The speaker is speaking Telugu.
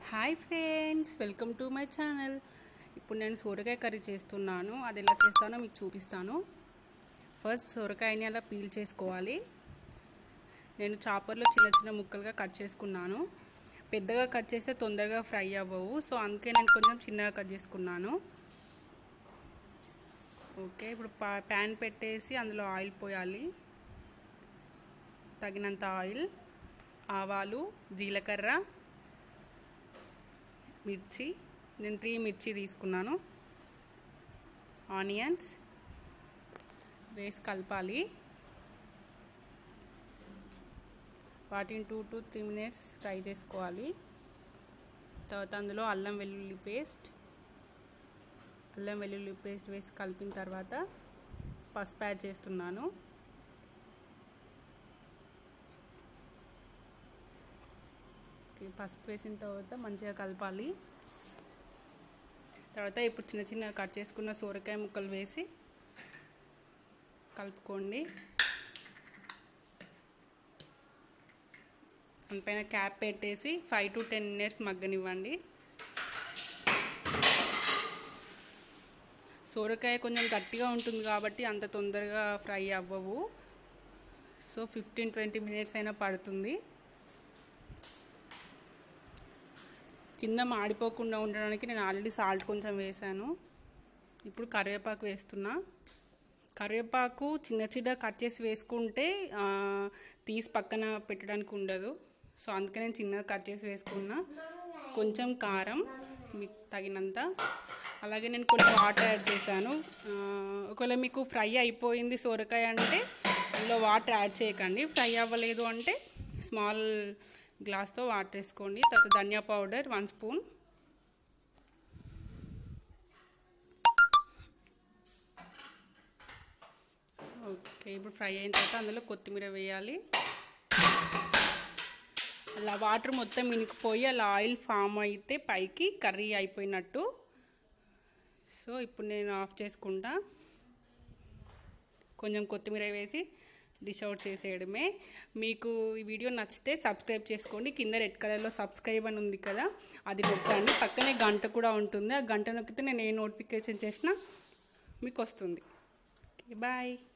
hi friends welcome to my channel ఇప్పుడు నేను సొరకాయ కర్రీ చేస్తున్నాను అది ఎలా చేస్తానో మీకు చూపిస్తాను ఫస్ట్ సొరకాయని అలా పీల్ చేసుకోవాలి నేను చాపర్లో చిన్న చిన్న ముక్కలుగా కట్ చేసుకున్నాను పెద్దగా కట్ చేస్తే తొందరగా ఫ్రై అవ్వవు సో అందుకే నేను కొంచెం చిన్నగా కట్ చేసుకున్నాను ఓకే ఇప్పుడు పా ప్యాన్ పెట్టేసి అందులో ఆయిల్ పోయాలి తగినంత ఆయిల్ ఆవాలు జీలకర్ర మిర్చి నేను త్రీ మిర్చి తీసుకున్నాను ఆనియన్స్ వేసి కలపాలి వాటిని two to three minutes fry చేసుకోవాలి తర్వాత అందులో అల్లం వెల్లుల్లి పేస్ట్ అల్లం వెల్లుల్లి పేస్ట్ వేసి కలిపిన తర్వాత పసుపు యాడ్ చేస్తున్నాను ఓకే పసుపు వేసిన తర్వాత మంచిగా కలపాలి తర్వాత ఇప్పుడు చిన్న చిన్న కట్ చేసుకున్న సోరకాయ ముక్కలు వేసి కలుపుకోండి దానిపైన క్యాప్ పెట్టేసి ఫైవ్ టు టెన్ మినిట్స్ మగ్గనివ్వండి సోరకాయ కొంచెం గట్టిగా ఉంటుంది కాబట్టి అంత తొందరగా ఫ్రై అవ్వవు సో ఫిఫ్టీన్ ట్వంటీ మినిట్స్ అయినా పడుతుంది కింద మాడిపోకుండా ఉండడానికి నేను ఆల్రెడీ సాల్ట్ కొంచెం వేసాను ఇప్పుడు కరివేపాకు వేస్తున్నా కరివేపాకు చిన్న చిన్న కట్ చేసి వేసుకుంటే తీసి పక్కన పెట్టడానికి ఉండదు సో అందుకే నేను చిన్నగా కట్ చేసి వేసుకున్నా కొంచెం కారం మీకు తగినంత అలాగే నేను కొంచెం వాటర్ యాడ్ చేశాను ఒకవేళ మీకు ఫ్రై అయిపోయింది సొరకాయ అంటే అందులో వాటర్ యాడ్ చేయకండి ఫ్రై అవ్వలేదు అంటే స్మాల్ గ్లాస్తో వాటర్ వేసుకోండి తర్వాత ధనియా పౌడర్ వన్ స్పూన్ ఓకే ఇప్పుడు ఫ్రై అయిన తర్వాత అందులో కొత్తిమీర వేయాలి అలా వాటర్ మొత్తం మినికిపోయి అలా ఆయిల్ ఫామ్ అయితే పైకి కర్రీ అయిపోయినట్టు సో ఇప్పుడు నేను ఆఫ్ చేసుకుంటా కొంచెం కొత్తిమీర వేసి డిష్ అవుట్ చేసేయడమే మీకు ఈ వీడియో నచ్చితే సబ్స్క్రైబ్ చేసుకోండి కింద రెడ్ కలర్లో సబ్స్క్రైబ్ అని ఉంది కదా అది నొక్కండి పక్కనే గంట కూడా ఉంటుంది ఆ గంట నొక్కితే నేను ఏ నోటిఫికేషన్ చేసినా మీకు వస్తుంది బాయ్